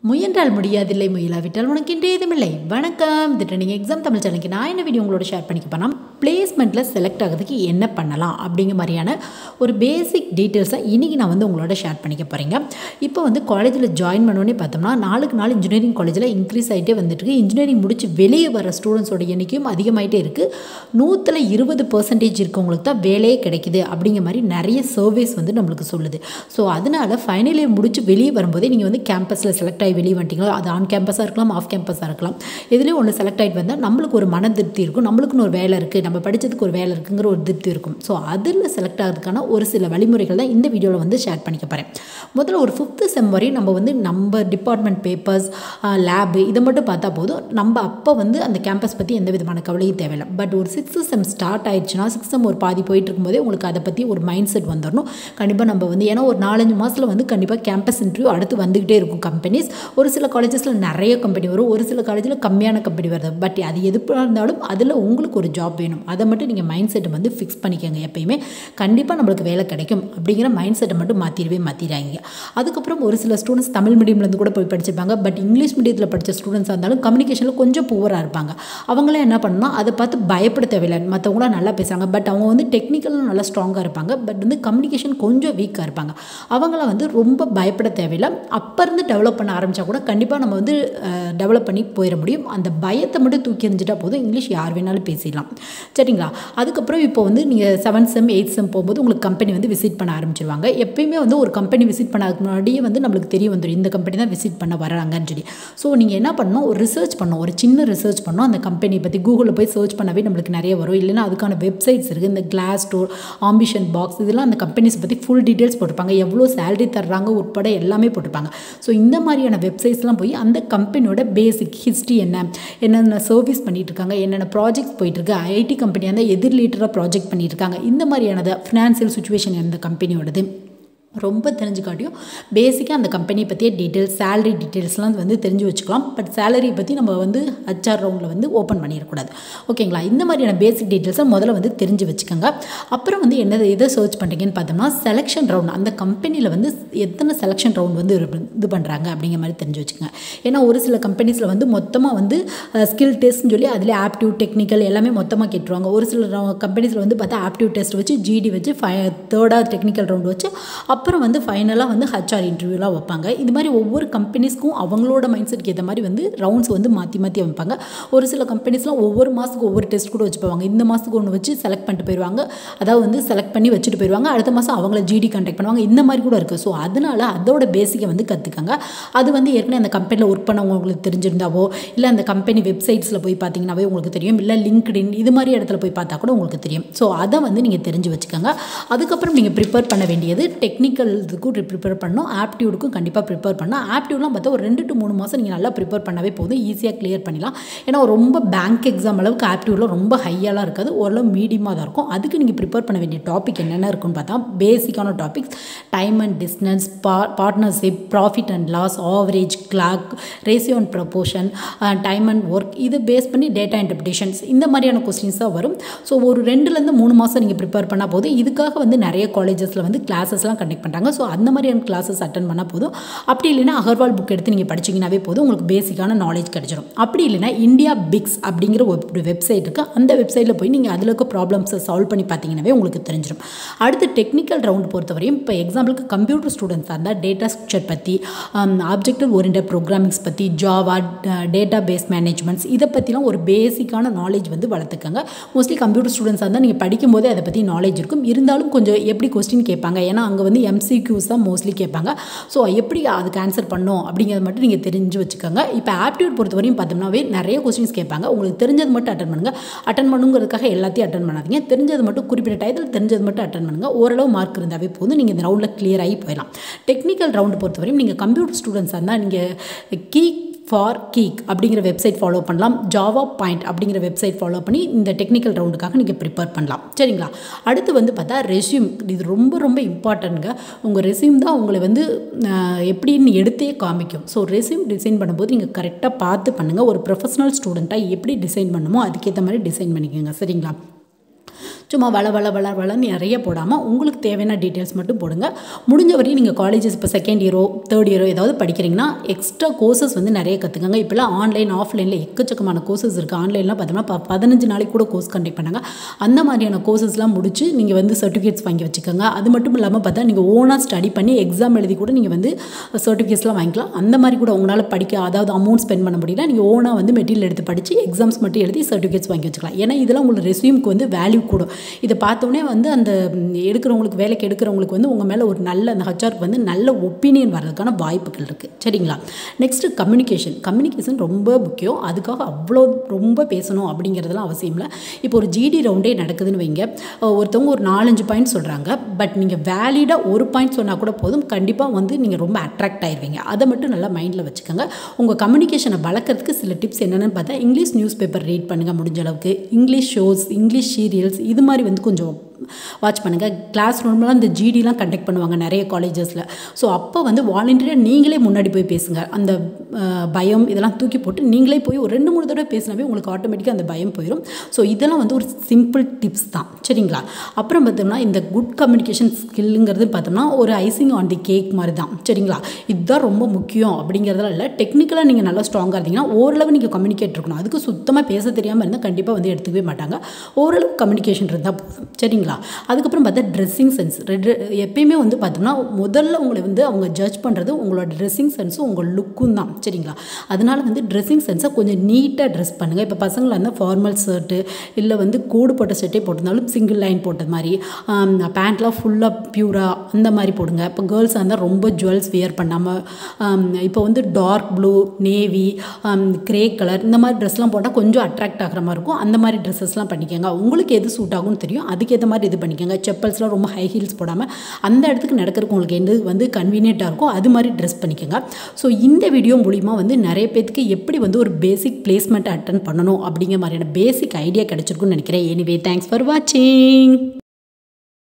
முயன்றால் முடியாதில்லை முயலாவிட்டால் உனக்கு இன்றைய இதுமில்லை வணக்கம் இது ட்ரெண்டிங் எக்ஸாம் தமிழ் சேனலுக்கு நான் என்ன வீடியோ உங்களோட ஷேர் பண்ணிக்க போனால் பிளேஸ்மெண்ட்டில் செலக்ட் ஆகிறதுக்கு என்ன பண்ணலாம் அப்படிங்கிற மாதிரியான ஒரு பேசிக் டீட்டெயில்ஸை இன்றைக்கி நான் வந்து உங்களோட ஷேர் பண்ணிக்க போகிறேங்க இப்போ வந்து காலேஜில் ஜாயின் பண்ணோன்னே பார்த்தோம்னா நாளுக்கு நாள் இன்ஜினியரிங் காலேஜில் இன்க்ரீஸ் ஆகிட்டே வந்துட்டு இருக்கு இன்ஜினியரிங் முடிச்சு வெளியே வர ஸ்டூடெண்ட்ஸோட எண்ணிக்கையும் அதிகமாகிட்டே இருக்குது நூற்றில் இருபது பர்சன்டேஜ் இருக்கவங்களுக்கு தான் வேலையே கிடைக்குது அப்படிங்கிற மாதிரி நிறைய சர்வேஸ் வந்து நம்மளுக்கு சொல்லுது ஸோ அதனால் ஃபைனல் இயர் முடிச்சு வெளியே வரும்போதே நீங்கள் வந்து கேம்பஸில் செலக்ட் ஆகி வெளியே வந்துட்டீங்களோ அது ஆன் கேம்பஸாக இருக்கலாம் ஆஃப் கேம்பஸாக இருக்கலாம் எதுலேயும் ஒன்று செலக்ட் ஆகிட்டு வந்தால் நம்மளுக்கு ஒரு மன திருப்தி இருக்கும் நம்மளுக்குன்னு ஒரு வேலை இருக்குது நம்ம படித்ததுக்கு ஒரு வேலை இருக்குங்கிற ஒரு திருப்தி இருக்கும் ஸோ அதில் செலக்ட் ஆகிறதுக்கான ஒரு சில வழிமுறைகள் தான் இந்த வீடியோவில் வந்து ஷேர் பண்ணிக்க போகிறேன் முதல்ல ஒரு ஃபிஃப்த்து செம் வரையும் நம்ம வந்து நம்ம டிபார்ட்மெண்ட் பேப்பர்ஸ் லேபு இதை மட்டும் பார்த்தா போதும் நம்ம அப்போ வந்து அந்த கேம்பஸ் பற்றி எந்த விதமான கவலையும் தேவையில்லை பட் ஒரு சிக்ஸ்த்து செம் ஸ்டார்ட் ஆயிடுச்சுன்னா சிக்ஸ் செம் ஒரு பாதி போயிட்டு இருக்கும்போதே உங்களுக்கு அதை பற்றி ஒரு மைண்ட் செட் வந்துடணும் கண்டிப்பாக நம்ம வந்து ஏன்னா ஒரு நாலஞ்சு மாதத்தில் வந்து கண்டிப்பாக கேம்பஸ் இன்டர்வியூ அடுத்து வந்துக்கிட்டே இருக்கும் கம்பெனிஸ் ஒரு சில காலேஜஸில் நிறைய கம்பெனி வரும் ஒரு சில காலேஜில் கம்மியான கம்பெனி வருது பட் அது எதுப்பாக இருந்தாலும் அதில் உங்களுக்கு ஒரு ஜாப் வேணும் அதை மட்டும் நீங்கள் மைண்ட் செட்டை வந்து ஃபிக்ஸ் பண்ணிக்கோங்க எப்பயுமே கண்டிப்பாக நம்மளுக்கு வேலை கிடைக்கும் அப்படிங்கிற மைண்ட் செட்டை மட்டும் மாற்றிடவே மாற்றிடாங்க அதுக்கப்புறம் ஒரு சில ஸ்டூடெண்ட்ஸ் தமிழ் மீடியம்லேருந்து கூட போய் படிச்சிருப்பாங்க பட் இங்கிலீஷ் மீடியத்தில் படித்த ஸ்டூடெண்ட்ஸாக இருந்தாலும் கம்யூனிகேஷனில் கொஞ்சம் புவராக இருப்பாங்க அவங்களாம் என்ன பண்ணணும் அதை பார்த்து பயப்பட தேவையில்லை மற்றவங்களாம் நல்லா பேசுகிறாங்க பட் அவங்க வந்து டெக்னிக்கலும் நல்லா ஸ்ட்ராங்காக இருப்பாங்க பட் வந்து கம்யூனிகேஷன் கொஞ்சம் வீக்காக இருப்பாங்க அவங்களாம் வந்து ரொம்ப பயப்பட தேவையில்லை அப்போ இருந்து டெவலப் பண்ண ஆரம்பித்தா கூட கண்டிப்பாக நம்ம வந்து டெவலப் பண்ணி போயிட முடியும் அந்த பயத்தை மட்டும் தூக்கி எறிஞ்சிட்டா போதும் இங்கிலீஷ் யார் வேணாலும் பேசிடலாம் சரிங்களா அதுக்கப்புறம் இப்போ வந்து நீங்கள் செவன்த் செம் எயித் செம் போகும்போது உங்களுக்கு கம்பெனி வந்து விசிட் பண்ண ஆரம்பிச்சிருவாங்க எப்பயுமே வந்து ஒரு கம்பெனி விசிட் பண்ணதுக்கு முன்னாடியே வந்து நம்மளுக்கு தெரிய வந்துடும் இந்த கம்பெனி தான் விசிட் பண்ண வராங்கன்னு சொல்லி ஸோ நீங்கள் என்ன பண்ணணும் ஒரு ரிசர்ச் பண்ணணும் ஒரு சின்ன ரிசர்ச் பண்ணணும் அந்த கம்பெனி பற்றி கூகுளில் போய் சர்ச் பண்ணவே நம்மளுக்கு நிறைய வரும் இல்லைன்னா அதுக்கான வெப்சைட்ஸ் இருக்குது இந்த கிளாஸ் ஸ்டோர் ஆம்பிஷன் பாக்ஸ் இதெல்லாம் அந்த கம்பெனிஸ் பற்றி ஃபுல் டீட்டெயில்ஸ் போட்டிருப்பாங்க எவ்வளோ சேலரி தர்றாங்க உட்பட எல்லாமே போட்டிருப்பாங்க ஸோ இந்த மாதிரியான வெப்சைட்ஸ்லாம் போய் அந்த கம்பெனியோட பேசிக் ஹிஸ்ட்ரி என்ன என்னென்ன சர்வீஸ் பண்ணிகிட்டு இருக்காங்க என்னென்ன ப்ராஜெக்ட்ஸ் போயிட்டுருக்கு ஐடி கம்பெனியாக இருந்தால் எதிர் ரிலேட்டடாக ப்ராஜெக்ட் பண்ணிட்டு இருக்காங்க இந்த மாதிரியானது ஃபினான்சியல் சுச்சுவேஷன் அந்த கம்பெனியோடது ரொம்ப தெரிஞ்சுக்காட்டியும் பேசிக்காக அந்த கம்பெனியை பற்றிய டீட்டெயில்ஸ் சேலரி டீட்டெயில்ஸ்லாம் வந்து தெரிஞ்சு வச்சுக்கலாம் பட் சேலரி பற்றி நம்ம வந்து ஹச்ஆர் ரவுண்டில் வந்து ஓப்பன் பண்ணிடக்கூடாது ஓகேங்களா இந்த மாதிரியான பேசிக் டீட்டெயில்ஸை முதல்ல வந்து தெரிஞ்சு வச்சுக்கோங்க அப்புறம் வந்து என்ன எதை சர்ச் பண்ணுறீங்கன்னு பார்த்தோம்னா செலெக்ஷன் ரவுண்ட் அந்த கம்பெனியில் வந்து எத்தனை செலெக்ஷன் ரவுண்ட் வந்து இது பண்ணுறாங்க அப்படிங்கிற மாதிரி தெரிஞ்சு வச்சுக்கோங்க ஏன்னா ஒரு சில கம்பெனிஸில் வந்து மொத்தமாக வந்து ஸ்கில் டெஸ்ட்னு சொல்லி அதில் ஆப்டியூட் டெக்னிக்கல் எல்லாமே மொத்தமாக கேட்டுருவாங்க ஒரு சில கம்பெனிஸில் வந்து பார்த்தா ஆப்டியூட் டெஸ்ட் வச்சு ஜிடி வச்சு ஃபை தேர்டாக டெக்னிக்கல் ரவுண்ட் வச்சு அப்புறம் வந்து ஃபைனலாக வந்து ஹச்ஆர் இன்டர்வியூலாம் வைப்பாங்க இது மாதிரி ஒவ்வொரு கம்பெனிஸ்க்கும் அவங்களோட மைண்ட் செட்க்கு ஏற்ற மாதிரி வந்து ரவுண்ட்ஸ் வந்து மாற்றி மாற்றி வைப்பாங்க ஒரு சில கம்பெனிஸ்லாம் ஒவ்வொரு மாதத்துக்கு ஒவ்வொரு டெஸ்ட் கூட வச்சு போவாங்க இந்த மாதத்துக்கு ஒன்று வச்சு செலக்ட் பண்ணிட்டு போயிடுவாங்க அதாவது வந்து செலக்ட் பண்ணி வச்சுட்டு போயிடுவாங்க அடுத்த மாதம் அவங்கள ஜிடி கான்டாக்ட் பண்ணுவாங்க இந்த மாதிரி கூட இருக்குது ஸோ அதனால் அதோட பேசிக்கை வந்து கற்றுக்கங்க அது வந்து ஏற்கனவே அந்த கம்பெனியில் ஒர்க் பண்ணவங்க உங்களுக்கு தெரிஞ்சிருந்தாவோ இல்லை அந்த கம்பெனி வெப்சைட்ஸில் போய் பார்த்தீங்கன்னாவே உங்களுக்கு தெரியும் இல்லை லிங்க்டின் இது மாதிரி இடத்துல போய் பார்த்தா கூட உங்களுக்கு தெரியும் ஸோ அதை வந்து நீங்கள் தெரிஞ்சு வச்சுக்கோங்க அதுக்கப்புறம் நீங்கள் ப்ரிப்பேர் பண்ண வேண்டியது டெக்னிக்கல் இதுக்கும் ப்ரிப்பேர் பண்ணணும் ஆப்டியூடுக்கும் கண்டிப்பாக ப்ரிப்பேர் பண்ணணும் ஆப்டியூட்லாம் பார்த்தா ஒரு ரெண்டு டு மூணு மாதம் நீங்கள் நல்லா ப்ரிப்பேர் பண்ணாவே போதும் ஈஸியாக கிளியர் பண்ணிடலாம் ஏன்னா ரொம்ப பேங்க் எக்ஸாம் அளவுக்கு ஆப்டியூடில் ரொம்ப ஹையாலாம் இருக்காது ஓரளவு மீடியமாக தான் இருக்கும் அதுக்கு நீங்கள் ப்ரிப்பேர் பண்ண வேண்டிய டாபிக் என்னென்ன இருக்குன்னு பார்த்தா பேசிக்கான டாபிக்ஸ் டைம் அண்ட் டிஸ்டன்ஸ் பா partnership profit and loss average clock ratio and proportion time and work இது பேஸ் பண்ணி டேட்டா இன்டர்பிரேஷன்ஸ் இந்த மாதிரியான கொஸ்டின்ஸ் தான் வரும் ஸோ ஒரு ரெண்டுலேருந்து மூணு மாதம் நீங்கள் ப்ரிப்பேர் பண்ணால் போதும் இதுக்காக வந்து நிறைய காலேஜஸில் வந்து கிளாஸஸ்லாம் கண்டக்ட் பண்ணுறாங்க ஸோ அந்த மாதிரியான கிளாஸஸ் அட்டன் பண்ணால் போதும் அப்படி இல்லைன்னா அகர்வால் புக் எடுத்து நீங்கள் படிச்சிங்கனாவே போதும் உங்களுக்கு பேசிக்கான நாலேஜ் கிடச்சிடும் அப்படி இல்லைன்னா இந்தியா பிக்ஸ் அப்படிங்கிற ஒரு வெப்சைட் இருக்குது அந்த வெப்சைட்டில் போய் நீங்கள் அதில் இருக்க ப்ராப்ளம்ஸை சால்வ் பண்ணி பார்த்தீங்கன்னாவே உங்களுக்கு தெரிஞ்சிடும் அடுத்து டெக்னிக்கல் ரவுண்ட் பொறுத்தவரையும் இப்போ எக்ஸாம்பிளுக்கு கம்ப்யூட்டர் ஸ்டூடெண்ட்ஸாக இருந்தால் டேட்டா ஸ்ட்ரக்சர் பற்றி ஆப்ஜெக்டிவ் ஓரியன்ட் ப்ரோக்ராமிங்ஸ் பற்றி ஜாவா டேட்டா பேஸ் மேனேஜ்மெண்ட்ஸ் இதை பற்றிலாம் ஒரு பேசிக்கான நாலேஜ் வந்து வளர்த்துக்கங்க மோஸ்ட்லி கம்ப்யூட்டர் ஸ்டூடெண்ட்ஸாக இருந்தால் நீங்கள் படிக்கும்போதே அதை பற்றி நாலேஜ் இருக்கும் இருந்தாலும் கொஞ்சம் எப்படி கொஸ்டின் கேட்பாங்க ஏன்னா அங்கே வந்து எம்சிக்யூஸ் தான் மோஸ்ட்லி கேட்பாங்க ஸோ எப்படி அதுக்கு ஆன்சர் பண்ணோம் அப்படிங்கிறத மட்டும் நீங்கள் தெரிஞ்சு வச்சுக்கோங்க இப்போ ஆப்டியூட் பொறுத்தவரையும் பார்த்தோம்னாவே நிறைய கொஸ்டின்ஸ் கேட்பாங்க உங்களுக்கு தெரிஞ்சது மட்டும் அட்டன் பண்ணுங்கள் அட்டன் பண்ணுங்கிறதுக்காக எல்லாத்தையும் அட்டன் பண்ணாதீங்க தெரிஞ்சது மட்டும் குறிப்பிட்ட டயத்தில் தெரிஞ்சது மட்டும் அட்டன் பண்ணுங்கள் ஓரளவு மார்க் இருந்தாவே போதும் நீங்கள் இந்த ரவுண்டில் கிளியர் ஆகி போயிடலாம் டெக்னிக்கல் ரவுண்டு பொறுத்தவரையும் நீங்கள் கம்ப்யூட்டர் ஸ்டூடெண்ட்ஸாக இருந்தால் நீங்கள் கீ ஃபார் கீக் அப்படிங்கிற வெப்சைட் ஃபாலோ பண்ணலாம் ஜாவா பாயிண்ட் அப்படிங்கிற வெப்சைட் ஃபாலோ பண்ணி இந்த டெக்னிக்கல் ரவுண்டுக்காக நீங்கள் ப்ரிப்பேர் பண்ணலாம் சரிங்களா அடுத்து வந்து பார்த்தா ரெஸ்யூம் இது ரொம்ப ரொம்ப இம்பார்ட்டன்ட்ங்க உங்கள் ரெஸ்யூம் தான் உங்களை வந்து எப்படின்னு எடுத்தே காமிக்கும் ஸோ ரெஸ்யூம் டிசைன் பண்ணும்போது நீங்கள் கரெக்டாக பார்த்து பண்ணுங்கள் ஒரு ப்ரொஃபஷனல் ஸ்டூடெண்ட்டாக எப்படி டிசைன் பண்ணுமோ அதுக்கேற்ற மாதிரி டிசைன் பண்ணிக்கோங்க சரிங்களா சும்மா வள வள வள வளன்னு நிறைய போடாமல் உங்களுக்கு தேவையான டீட்டெயில்ஸ் மட்டும் போடுங்க முடிஞ்ச வரையும் நீங்கள் காலேஜஸ் இப்போ செகண்ட் இயரோ தேர்ட் இயரோ ஏதாவது படிக்கிறீங்கன்னா எக்ஸ்ட்ரா கோர்சஸ் வந்து நிறைய கற்றுக்கங்க இப்போலாம் ஆன்லைன் ஆஃப்லைனில் எக்கச்சக்கமான கோர்சஸ் இருக்குது ஆன்லைன்லாம் பார்த்தோம்னா ப பதினஞ்சு நாளைக்கு கூட கோர்ஸ் கண்டக்ட் பண்ணாங்க அந்த மாதிரியான கோர்சஸ்லாம் முடிச்சு நீங்கள் வந்து சர்டிஃபிகேட்ஸ் வாங்கி வச்சுக்கோங்க அது மட்டும் இல்லாமல் பார்த்தா நீங்கள் ஓனாக ஸ்டடி பண்ணி எக்ஸாம் எழுதி கூட நீங்கள் வந்து சர்டிஃபிகேட்ஸ்லாம் வாங்கிக்கலாம் அந்த மாதிரி கூட உங்களால் படிக்க அதாவது அமௌண்ட் ஸ்பெண்ட் பண்ண முடியல நீங்கள் ஓனாக வந்து மெட்டீரியல் எடுத்து படித்து எக்ஸாம்ஸ் மட்டும் எழுதி சர்டிஃபிகேட்ஸ் வாங்கி வச்சுக்கலாம் ஏன்னா இதெல்லாம் உங்களோட ரெஸ்யூம்க்கு வந்து வேல்யூ கூடும் இதை பார்த்தோன்னே வந்து அந்த எடுக்கிறவங்களுக்கு வேலைக்கு எடுக்கிறவங்களுக்கு வந்து உங்கள் மேலே ஒரு நல்ல அந்த ஹச்ஆருக்கு வந்து நல்ல ஒப்பீனியன் வர்றதுக்கான வாய்ப்புகள் இருக்குது சரிங்களா நெக்ஸ்ட்டு கம்யூனிகேஷன் கம்யூனிகேஷன் ரொம்ப முக்கியம் அதுக்காக அவ்வளோ ரொம்ப பேசணும் அப்படிங்கிறதுலாம் அவசியம் இல்லை இப்போ ஒரு ஜிடி ரவுண்டே நடக்குதுன்னு வைங்க ஒருத்தவங்க ஒரு நாலஞ்சு பாயிண்ட் சொல்கிறாங்க பட் நீங்கள் வேலிடாக ஒரு பாயிண்ட் சொன்னால் கூட போதும் கண்டிப்பாக வந்து நீங்கள் ரொம்ப அட்ராக்ட் ஆயிடுவீங்க அதை மட்டும் நல்லா மைண்டில் வச்சுக்கோங்க உங்கள் கம்யூனிகேஷனை வளர்க்குறதுக்கு சில டிப்ஸ் என்னென்னு பார்த்தா இங்கிலீஷ் நியூஸ் பேப்பர் ரீட் பண்ணுங்கள் முடிஞ்ச அளவுக்கு இங்கிலீஷ் ஷோஸ் இங்கிலீஷ் சீரியல்ஸ் இது மாதிரி வந்து கொஞ்சம் வாட்ச் பண்ணுங்கள் கிளாஸ் ரூம்லாம் இந்த ஜிடிலாம் கண்டக்ட் பண்ணுவாங்க நிறைய காலேஜஸில் ஸோ அப்போ வந்து வாலண்டியராக நீங்களே முன்னாடி போய் பேசுங்க அந்த பயம் இதெல்லாம் தூக்கி போட்டு நீங்களே போய் ஒரு ரெண்டு மூணு தடவை பேசினாவே உங்களுக்கு ஆட்டோமேட்டிக்காக அந்த பயம் போயிடும் ஸோ இதெல்லாம் வந்து ஒரு சிம்பிள் டிப்ஸ் தான் சரிங்களா அப்புறம் பார்த்தோம்னா இந்த குட் கம்யூனிகேஷன் ஸ்கில்லுங்கிறது பார்த்தோம்னா ஒரு ஐசிங் ஆன் தி கேக் மாதிரி தான் சரிங்களா இதுதான் ரொம்ப முக்கியம் அப்படிங்கிறதெல்லாம் இல்லை டெக்னிக்கலாக நீங்கள் நல்லா ஸ்ட்ராங்காக இருந்தீங்கன்னா ஓரளவு நீங்கள் கம்யூனிகேட் இருக்கணும் அதுக்கு சுத்தமாக பேச தெரியாமல் இருந்தால் கண்டிப்பாக வந்து எடுத்துக்கவே மாட்டாங்க ஓரளவு கம்யூனிகேஷன் இருந்தால் போதும் சரிங்களா அதுக்கப்புறம் பார்த்தா ட்ரெஸ்ஸிங் சென்ஸ் எப்பயுமே வந்து பார்த்தோம்னா முதல்ல உங்களை வந்து அவங்க ஜட்ஜ் பண்ணுறது உங்களோட ட்ரெஸ்ஸிங் சென்ஸும் உங்கள் லுக்கும் தான் சரிங்களா அதனால் வந்து ட்ரெஸ்ஸிங் சென்ஸை கொஞ்சம் நீட்டாக ட்ரெஸ் பண்ணுங்கள் இப்போ பசங்களாக இருந்தால் ஃபார்மல் ஷர்ட்டு இல்லை வந்து கோடு போட்ட ஷர்ட்டே போட்டிருந்தாலும் சிங்கிள் லைன் போட்ட மாதிரி பேண்ட்லாம் ஃபுல்லாக பியூராக அந்த மாதிரி போடுங்க இப்போ கேர்ள்ஸாக இருந்தால் ரொம்ப ஜுவல்ஸ் வியர் பண்ணாமல் இப்போ வந்து dark blue navy grey colour இந்த மாதிரி ட்ரெஸ்லாம் போட்டால் கொஞ்சம் அட்ராக்ட் ஆகிற மாதிரி இருக்கும் அந்த மாதிரி ட்ரெஸ்ஸஸ்லாம் பண்ணிக்கோங்க உங்களுக்கு எது சூட் ஆகும்னு தெரியும் அதுக்கேற்ற மாதிரி இது பண்ணிக்கோங்க செப்பல்ஸ்லாம் ரொம்ப ஹை ஹீல்ஸ் போடாமல் அந்த இடத்துக்கு நடக்கிறதுக்கு உங்களுக்கு எது வந்து கன்வீனியண்ட்டாக இருக்கோ அது மாதிரி ட்ரெஸ் பண்ணிக்கோங்க ஸோ இந்த வீடியோ மூலிமா வந்து நிறைய பேத்துக்கு எப்படி வந்து ஒரு பேசிக் பிளேஸ்மெண்ட் அட்டன் பண்ணணும் அப்படிங்கிற மாதிரியான பேசிக் ஐடியா கிடச்சிருக்குன்னு நினைக்கிறேன் எனிவே தேங்க்ஸ் ஃபார் வாட்சிங்